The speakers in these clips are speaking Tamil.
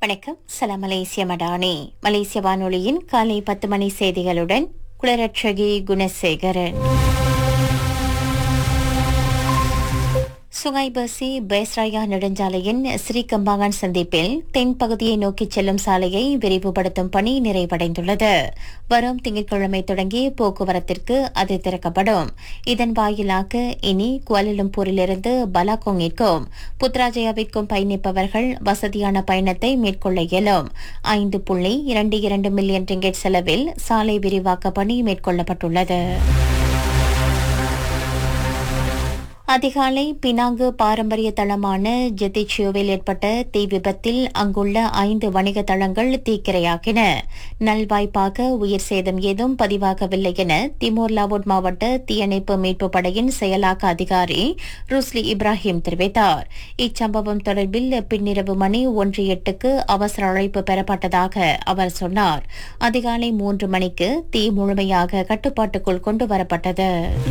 வணக்கம் சலாம் மலேசிய மடானி மலேசிய வானொலியின் காலை பத்து மணி செய்திகளுடன் குளரட்சகி குணசேகரன் சுங்காய் பசி பேஸ்ராயா நெடுஞ்சாலையின் ஸ்ரீகம்பாங்கன் சந்திப்பில் தென் பகுதியை நோக்கிச் செல்லும் சாலையை விரிவுபடுத்தும் பணி நிறைவடைந்துள்ளது வரும் திங்கட்கிழமை தொடங்கி போக்குவரத்திற்கு அது திறக்கப்படும் இதன் வாயிலாக இனி குவாலலம்பூரிலிருந்து பலாகோங்கிற்கும் புத்ராஜயாவிற்கும் பயணிப்பவர்கள் வசதியான பயணத்தை மேற்கொள்ள இயலும் ஐந்து புள்ளி இரண்டு இரண்டு மில்லியன் ரிங்கெட் செலவில் சாலை விரிவாக்க பணி மேற்கொள்ளப்பட்டுள்ளது அதிகாலை பினாங்கு பாரம்பரிய தளமான ஜெத்திச்சியோவில் ஏற்பட்ட தீ விபத்தில் அங்குள்ள ஐந்து வணிக தளங்கள் தீக்கிரையாக்கின நல்வாய்ப்பாக உயிர் சேதம் ஏதும் பதிவாகவில்லை என திமோர் லாவோட் மாவட்ட தீயணைப்பு மீட்பு படையின் செயலாக்க அதிகாரி ருஸ்லி இப்ராஹிம் தெரிவித்தார் இச்சம்பவம் தொடர்பில் பின்னிரவு மணி ஒன்று எட்டுக்கு அவசர அழைப்பு பெறப்பட்டதாக அவர் சொன்னார் அதிகாலை மூன்று மணிக்கு தீ முழுமையாக கட்டுப்பாட்டுக்குள் கொண்டு வரப்பட்டது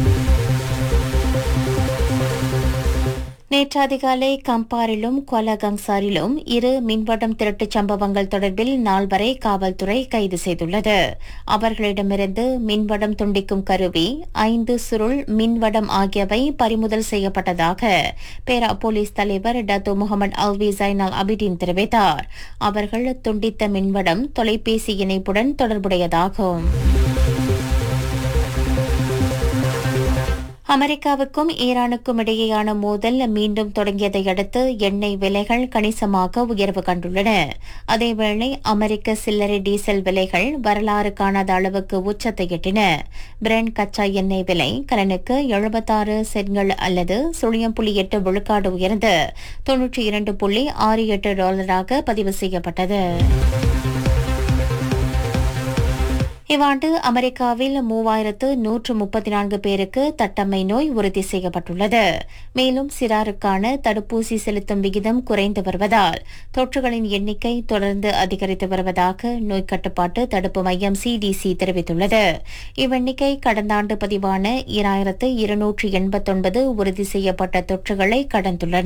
நேற்று அதிகாலை கம்பாரிலும் கொலகங்சாரிலும் இரு மின்வடம் திருட்டுச் சம்பவங்கள் தொடர்பில் நால்வரை காவல்துறை கைது செய்துள்ளது அவர்களிடமிருந்து மின்வடம் துண்டிக்கும் கருவி ஐந்து சுருள் மின்வடம் ஆகியவை பறிமுதல் செய்யப்பட்டதாக பேரா போலீஸ் தலைவர் டத்து முகமது அல்வி ஜைனால் அபிடின் தெரிவித்தார் அவர்கள் துண்டித்த மின்வடம் தொலைபேசி இணைப்புடன் தொடர்புடையதாகும் அமெரிக்காவுக்கும் ஈரானுக்கும் இடையேயான மோதல் மீண்டும் தொடங்கியதை அடுத்து எண்ணெய் விலைகள் கணிசமாக உயர்வு கண்டுள்ளன அதேவேளை அமெரிக்க சில்லறை டீசல் விலைகள் வரலாறு காணாத அளவுக்கு உச்சத்தை எட்டின பிரெண்ட் கச்சா எண்ணெய் விலை கலனுக்கு எழுபத்தாறு சென்கள் அல்லது சுழியம் புள்ளி எட்டு விழுக்காடு உயர்ந்து தொன்னூற்றி இரண்டு புள்ளி ஆறு எட்டு டாலராக பதிவு செய்யப்பட்டது இவ்வாண்டு அமெரிக்காவில் மூவாயிரத்து நூற்று முப்பத்தி நான்கு பேருக்கு தட்டம்மை நோய் உறுதி செய்யப்பட்டுள்ளது மேலும் சிறாருக்கான தடுப்பூசி செலுத்தும் விகிதம் குறைந்து வருவதால் தொற்றுகளின் எண்ணிக்கை தொடர்ந்து அதிகரித்து வருவதாக நோய் கட்டுப்பாட்டு தடுப்பு மையம் சிடிசி தெரிவித்துள்ளது இவ்வெண்ணிக்கை கடந்த ஆண்டு பதிவான இராயிரத்து இருநூற்று எண்பத்தொன்பது உறுதி செய்யப்பட்ட தொற்றுகளை கடந்துள்ளன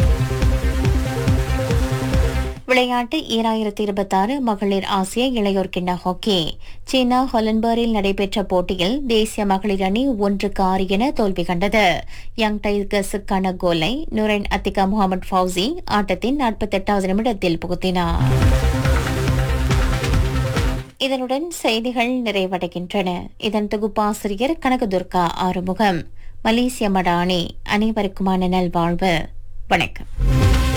விளையாட்டு ஈராயிரத்தி இருபத்தாறு மகளிர் ஆசிய இளையோர் கிண்ண ஹாக்கி சீனா ஹொலன்பர்கில் நடைபெற்ற போட்டியில் தேசிய மகளிர் அணி ஒன்றுக்கு ஆறு என தோல்வி கண்டது யங் டைகர்ஸுக்கான கோலை நுரைன் அத்திகா முகமது ஃபவுசி ஆட்டத்தின் நாற்பத்தெட்டாவது நிமிடத்தில் புகுத்தினார் இதனுடன் செய்திகள் நிறைவடைகின்றன இதன் தொகுப்பாசிரியர் கனகதுர்கா ஆறுமுகம் மலேசிய மடானி அனைவருக்குமான நல்வாழ்வு வணக்கம்